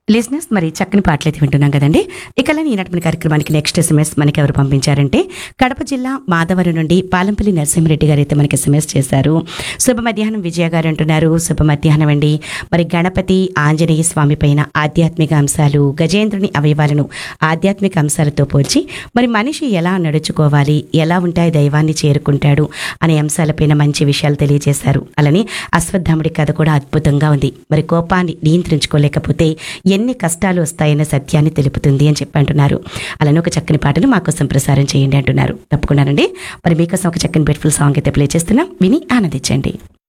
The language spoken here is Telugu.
లిజినెస్ మరి చక్కని పాటలు అయితే వింటున్నాం కదండి ఇక ఈనాటి మన కార్యక్రమానికి నెక్స్ట్ ఎస్ఎంఎస్ మనకి ఎవరు పంపించారంటే కడప జిల్లా మాధవరం నుండి పాలంపల్లి నరసింహారెడ్డి గారు అయితే మనకి ఎస్ఎంఎస్ చేశారు శుభ మధ్యాహ్నం విజయ గారు అంటున్నారు శుభ మధ్యాహ్నం అండి మరి గణపతి ఆంజనేయ స్వామి పైన ఆధ్యాత్మిక అంశాలు గజేంద్రుని అవయవాలను ఆధ్యాత్మిక అంశాలతో పోల్చి మరి మనిషి ఎలా నడుచుకోవాలి ఎలా ఉంటాయి దైవాన్ని చేరుకుంటాడు అనే అంశాలపైన మంచి విషయాలు తెలియజేశారు అలానే అశ్వత్థాముడి కథ కూడా అద్భుతంగా ఉంది మరి కోపాన్ని నియంత్రించుకోలేకపోతే ఎన్ని కష్టాలు వస్తాయనే సత్యాన్ని తెలుపుతుంది అని చెప్పి అంటున్నారు అలానే ఒక చక్కని పాటను మా కోసం ప్రసారం చేయండి అంటున్నారు తప్పకుండానండి మరి మీకోసం ఒక చక్కని బ్యూటిఫుల్ సాంగ్ అయితే ప్లే చేస్తున్నాం విని ఆనందించండి